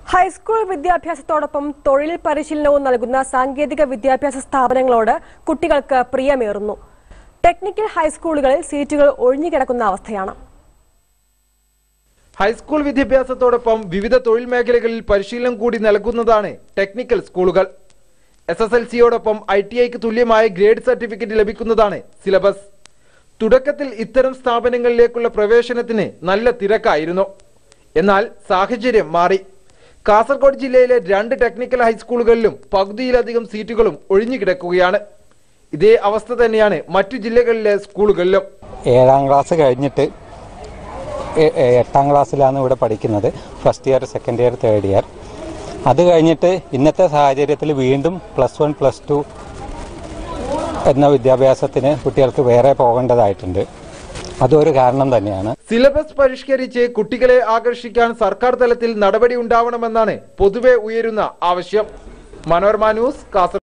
high school വിദ്യാഭ്യാസത്തോടൊപ്പം തൊഴിൽ പരിശീലനവും നൽകുന്ന സാങ്കേതിക വിദ്യാഭ്യാസ സ്ഥാപനങ്ങളോട് കുട്ടികൾക്ക് പ്രിയമേറുന്നു ടെക്നിക്കൽ ഹൈസ്കൂളുകളിൽ സീറ്റുകൾ ഒഴിഞ്ഞുകിടക്കുന്ന അവസ്ഥയാണ് ഹൈസ്കൂൾ വിദ്യാഭ്യാസത്തോടൊപ്പം വിവിധ തൊഴിൽ മേഖലകളിൽ പരിശീലനം കൂടി നൽകുന്നതാണ് ടെക്നിക്കൽ സ്കൂളുകൾ എസ് എസ് എൽ സിയോടൊപ്പം ഐ ടി ഐക്ക് തുല്യമായ ഗ്രേഡ് സർട്ടിഫിക്കറ്റ് ലഭിക്കുന്നതാണ് സിലബസ് തുടക്കത്തിൽ ഇത്തരം സ്ഥാപനങ്ങളിലേക്കുള്ള പ്രവേശനത്തിന് നല്ല തിരക്കായിരുന്നു എന്നാൽ സാഹചര്യം മാറി കാസർഗോഡ് ജില്ലയിലെ രണ്ട് ടെക്നിക്കൽ ഹൈസ്കൂളുകളിലും പകുതിയിലധികം സീറ്റുകളും ഒഴിഞ്ഞുകിടക്കുകയാണ് ഇതേ അവസ്ഥ തന്നെയാണ് മറ്റു ജില്ലകളിലെ സ്കൂളുകളിലും ഏഴാം ക്ലാസ് കഴിഞ്ഞിട്ട് എ- എ- എട്ടാം ക്ലാസ്സിലാണ് ഇവിടെ പഠിക്കുന്നത് first year second year third year അത് കഴിഞ്ഞിട്ട് ഇന്നത്തെ സാഹചര്യത്തിൽ വീണ്ടും പ്ലസ് വൺ പ്ലസ് ടു എന്ന വിദ്യാഭ്യാസത്തിന് കുട്ടികൾക്ക് വേറെ പോകേണ്ടതായിട്ടുണ്ട് അതൊരു കാരണം തന്നെയാണ് സിലബസ് പരിഷ്കരിച്ച് കുട്ടികളെ ആകർഷിക്കാൻ സർക്കാർ തലത്തിൽ നടപടി ഉണ്ടാവണമെന്നാണ് പൊതുവെ ഉയരുന്ന ആവശ്യം മനോരമ ന്യൂസ് കാസർഗോഡ്